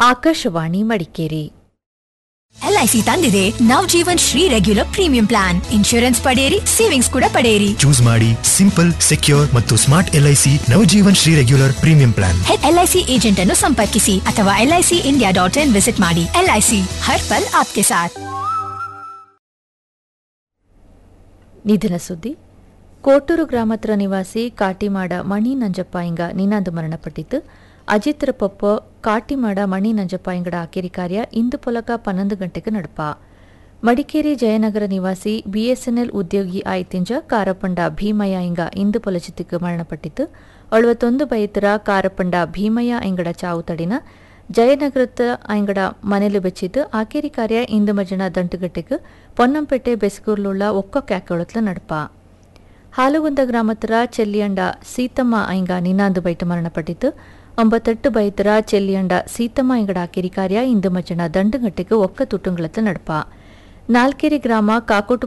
Akashvani Madikeri LIC ತಂದಿದೆ Nav Jeevan Shree regular premium plan insurance ಪಡೆಯಿರಿ savings ಕೂಡ ಪಡೆಯಿರಿ ಚೂಸ್ ಮಾಡಿ ಸಿಂಪಲ್ ಸೆಕ್ಯೂರ್ ಮತ್ತು smart LIC Navjeevan Shree regular premium plan LIC agent ಅನ್ನು ಸಂಪರ್ಕಿಸಿ ಅಥವಾ LIC India dot in visit ಮಾಡಿ ಎಲ್ಐಸಿ ಹರ್ ಪಲ್ ಆಪ್ಕೆ ಸಾಥ್ ನಿಧನ ಸುದ್ದಿ ಕೋಟೂರು ಗ್ರಾಮತ್ರ ನಿವಾಸಿ ಕಾಟಿಮಾಡ ಮಣಿ ನಂಜಪ್ಪ ಇಂಗ ನಿನಾಂದು ಮರಣಪಟ್ಟಿತು ಅಜಿತ್ರ ಪೊಪ್ಪ ಕಾಟಿಮಾಡ ಮಣಿ ನಂಜಪ್ಪ ಇಂಗಡ ಆಕೇರಿ ಕಾರ್ಯ ಇಂದು ಪೊಲಕ ಪನ್ನೊಂದು ಗಂಟೆಗೆ ನಡಪ ಮಡಿಕೇರಿ ಜಯನಗರ ನಿವಾಸಿ ಬಿಎಸ್ಎನ್ಎಲ್ ಉದ್ಯೋಗಿ ಆಯ್ತಿಂಜ ಕಾರಪಂಡ ಭೀಮಯ್ಯ ಇಂಗ ಇಂದು ಪೊಲಚಿತ್ತಿಗೆ ಮರಣಪಟ್ಟಿತು ಅಳುವತ್ತೊಂದು ಬೈತರ ಕಾರಪಂಡ ಭೀಮಯ್ಯ ಇಂಗಡ ಚಾವು ತಡಿನ ಜಯನಗರತ ಐಂಗಡ ಮನೆಲು ಬೆಚ್ಚಿದ್ದು ಆಕೇರಿ ಕಾರ್ಯ ಇಂದು ಮಜಣ ದಂಟುಗಟ್ಟೆಗೆ ಪೊನ್ನಂಪೇಟೆ ಬೆಸ್ಕೂರ್ಲುಳ್ಳ ಒಕ್ಕ ಕ್ಯಾಕೊಳತ್ಲ ನಡಪ ಹಾಲುಗುಂದ ಗ್ರಾಮತರ ಚೆಲ್ಲಿಯಂಡ ಸೀತಮ್ಮ ಐಂಗ ನಿನಾಂದು ಬೈಟ ಮರಣಪಟ್ಟಿತು ಒಂಬತ್ತೆಟ್ಟು ಬೈತರ ಚೆಲ್ಲಿಯಂಡ ಸೀತಮ್ಮ ಐಂಗಡ ಆಕೇರಿ ಕಾರ್ಯ ಇಂದು ಮಜಣ ದಂಡುಗಟ್ಟೆಗೆ ಒಕ್ಕ ತುಟುಂಗಳತ್ತ ನಡಪ ನಾಲ್ಕೆರೆ ಗ್ರಾಮ ಕಾಕೋಟು